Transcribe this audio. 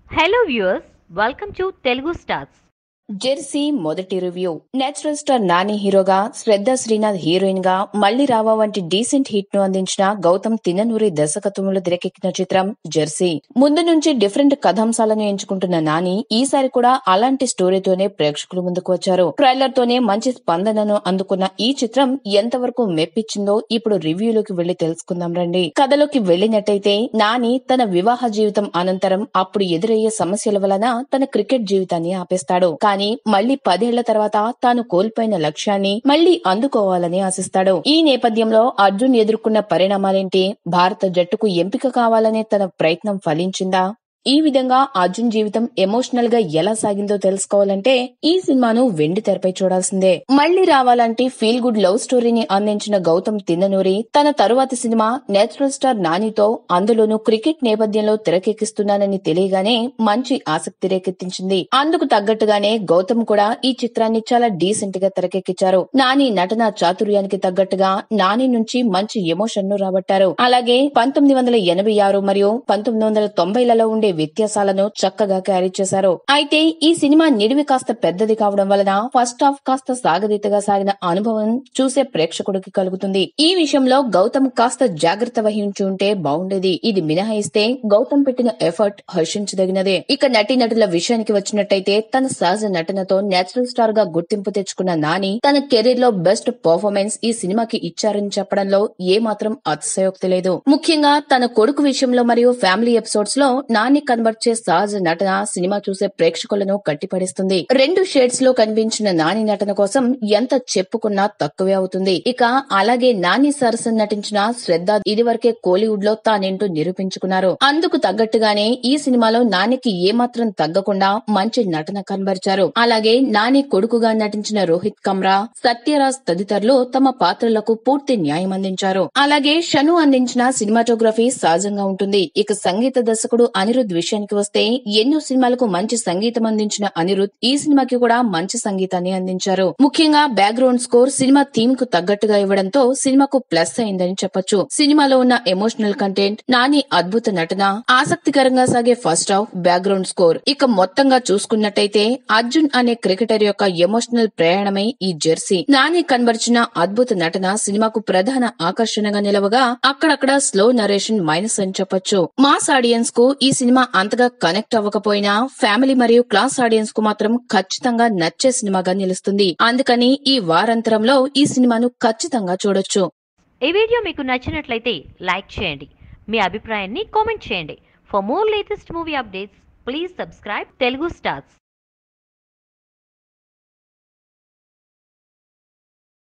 hello viewers welcome to Telugu stars Jersey మొదటి review natural star Nani హీరోగా Shraddha Srinath heroine గా మళ్లీ రావా వంటి డీసెంట్ హిట్ ను అందించిన గౌతమ్ తిన్ననూరి దర్శకత్వంలో తెరకెక్కిన చిత్రం జెర్సీ ముందు నుంచి డిఫరెంట్ కథాంశాలను ఎంచుకుంటున్న నాని ఈసారి కూడా అలాంటి స్టోరీతోనే ప్రేక్షకుల ముందుకు వచ్చారు ట్రైలర్ తోనే మంచి స్పందనను అందుకున్న ఈ చిత్రం ఎంతవరకు మెప్పించిందో ఇప్పుడు రివ్యూలోకి వెళ్లి తెలుసుకుందాం రండి కథలోకి వెళ్లినట్టయితే నాని తన వివాహ జీవితం అనంతరం అప్పుడు ఎదురయ్యే సమస్యల వలన తన క్రికెట్ జీవితాన్ని ఆపేస్తాడు కానీ మళ్లీ పదేళ్ల తర్వాత తాను కోల్పోయిన లక్ష్యాన్ని మళ్లీ అందుకోవాలని ఆశిస్తాడు ఈ నేపథ్యంలో అర్జున్ ఎదుర్కొన్న పరిణామాలేంటి భారత జట్టుకు ఎంపిక కావాలనే తన ప్రయత్నం ఫలించిందా ఈ విధంగా అర్జున్ జీవితం ఎమోషనల్ గా ఎలా సాగిందో తెలుసుకోవాలంటే ఈ సినిమాను వెండి తెరపై చూడాల్సిందే మళ్లీ రావాలంటే ఫీల్ గుడ్ లవ్ స్టోరీని అందించిన గౌతమ్ తిన్ననూరి తన తరువాతి సినిమా నేచురల్ స్టార్ నానితో అందులోనూ క్రికెట్ నేపథ్యంలో తెరకెక్కిస్తున్నానని తెలియగానే మంచి ఆసక్తి రేకెత్తించింది అందుకు తగ్గట్టుగానే గౌతమ్ కూడా ఈ చిత్రాన్ని చాలా డీసెంట్ గా తెరకెక్కించారు నాని నటన చాతుర్యానికి తగ్గట్టుగా నాని నుంచి మంచి ఎమోషన్ ను రాబట్టారు అలాగే పంతొమ్మిది వందల ఎనభై ఆరు మరియు పంతొమ్మిది వందల తొంభైలలో ఉండే వ్యత్యాసాలను చక్కగా క్యారీ చేశారు అయితే ఈ సినిమా నిడివి కాస్త పెద్దది కావడం వలన ఫస్ట్ హాఫ్ కాస్త సాగదీతగా సాగిన అనుభవం చూసే ప్రేక్షకుడికి కలుగుతుంది ఈ విషయంలో గౌతమ్ కాస్త జాగ్రత్త వహించి ఉంటే బాగుండేది ఇది మినహాయిస్తే గౌతమ్ పెట్టిన ఎఫర్ట్ హర్షించదగినదే ఇక నటీనటుల విషయానికి వచ్చినట్టయితే తన సహజ నటనతో నేచురల్ స్టార్ గా గుర్తింపు తెచ్చుకున్న నాని తన కెరీర్ లో బెస్ట్ పర్ఫార్మెన్స్ ఈ సినిమాకి ఇచ్చారని చెప్పడంలో ఏ మాత్రం అతిశయోక్తి లేదు ముఖ్యంగా తన కొడుకు విషయంలో మరియు ఫ్యామిలీ ఎపిసోడ్స్ లో నాని కనబర్చే సహజ నటన సినిమా చూసే ప్రేక్షకులను కట్టిపడిస్తుంది రెండు షేడ్స్ లో కనిపించిన నాని నటన కోసం ఎంత చెప్పుకున్నా తక్కువే అవుతుంది ఇక అలాగే నాని సరసన్ నటించిన శ్రద్ధ ఇదివరకే కోలీవుడ్ లో తానేంటో నిరూపించుకున్నారు అందుకు తగ్గట్టుగానే ఈ సినిమాలో నానికి ఏమాత్రం తగ్గకుండా మంచి నటన కనబరిచారు అలాగే నాని కొడుకుగా నటించిన రోహిత్ కమ్రా సత్యరాజ్ తదితరులు తమ పాత్రలకు పూర్తి న్యాయం అందించారు అలాగే షను అందించిన సినిమాటోగ్రఫీ సహజంగా ఉంటుంది ఇక సంగీత దర్శకుడు అనిరుద్ విషయానికి వస్తే ఎన్నో సినిమాలకు మంచి సంగీతం అందించిన అనిరుద్ ఈ సినిమాకి కూడా మంచి సంగీతాన్ని అందించారు ముఖ్యంగా బ్యాక్గ్రౌండ్ స్కోర్ సినిమా థీమ్ కు తగ్గట్టుగా ఇవ్వడంతో సినిమాకు ప్లస్ అయిందని చెప్పొచ్చు సినిమాలో ఉన్న ఎమోషనల్ కంటెంట్ నాని అద్భుత నటన ఆసక్తికరంగా సాగే ఫస్ట్ హాఫ్ బ్యాక్గ్రౌండ్ స్కోర్ ఇక మొత్తంగా చూసుకున్నట్టయితే అర్జున్ అనే క్రికెటర్ యొక్క ఎమోషనల్ ప్రయాణమై ఈ జెర్సీ నాని కనబరిచిన అద్భుత నటన సినిమాకు ప్రధాన ఆకర్షణగా నిలవగా అక్కడక్కడ స్లో నరేషన్ మైనస్ అని చెప్పొచ్చు మాస్ ఆడియన్స్ కు ఈ సినిమా అంతగా కనెక్ట్ అవ్వకపోయినా ఫ్యామిలీ మరియు క్లాస్ ఆడియన్స్ కు మాత్రం ఖచ్చితంగా నచ్చే సినిమాగా నిలుస్తుంది అందుకని ఈ వారాంతరంలో ఈ సినిమాను ఖచ్చితంగా చూడొచ్చు ఈ వీడియో మీకు నచ్చినట్లయితే లైక్ చేయండి మీ అభిప్రాయాన్ని కామెంట్ చేయండి for more latest movie updates please subscribe Telugu stars